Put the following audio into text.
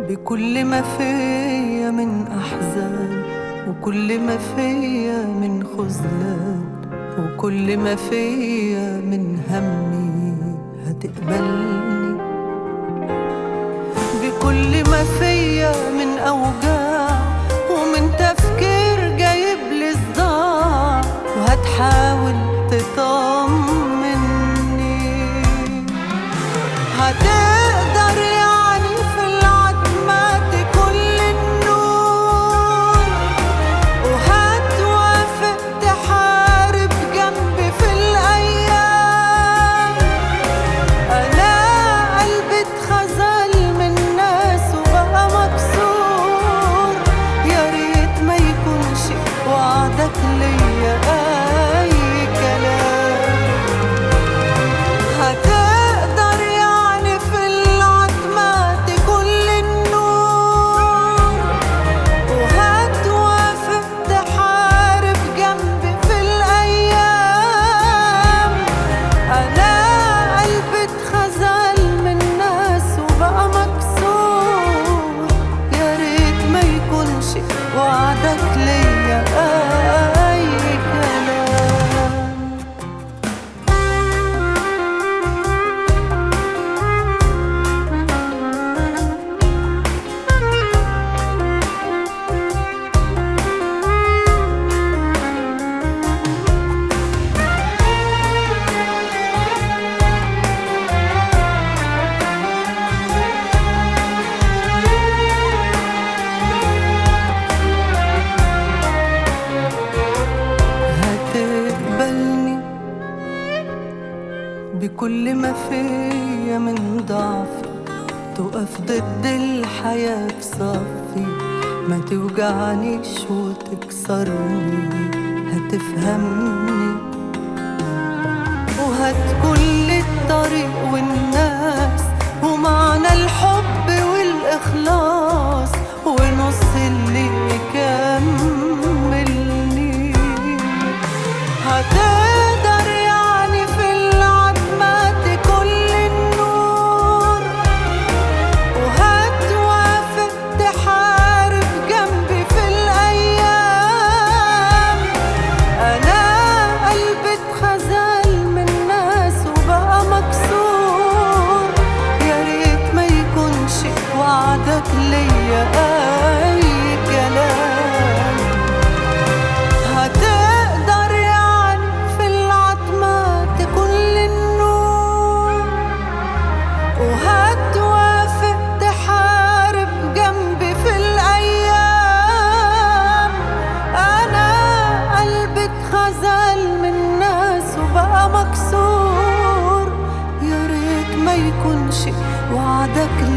بكل ما فيا من أحزان وكل ما فيا من خذلان وكل ما فيا من همي هتقبلني بكل ما فيا من أوجاع ومن تفكير جايب لي صداع وهتحاول تطمني هتقدر يعني في العتمات كل النور وهتوافق تحارب جنبي في الأيام أنا قلبي اتخذل من ناس وبقى مكسور يا ريت ما يكونش وعدك ليا أي كلام هتقدر يعني في العتمات كل النور وهتوافق تحارب جنبي في الأيام أنا قلبي اتخذل من ناس وبقى مكسور يا ريت ما يكونش وعدك ليا أي كلام هتقبلني بكل ما فيا من ضعفي تقف ضد الحياة في صفي ما توجعنيش وتكسرني هتفهمني وهتكون لي الطريق والناس ومعنى الحب والإخلاص ونص اللي يكملني هتقدر يعني في العتمات كل النور وهتوافق تحارب جنبي في الأيام أنا قلبي اتخذل من ناس وبقى مكسور يا ريت ما يكونش وعدك ليا أي كلام هتقدر يعني في العتمات كل النور وهتوافق تحارب جنبي في الأيام أنا قلبي اتخذل من ناس وبقى مكسور يا ريت ما يكونش وعدك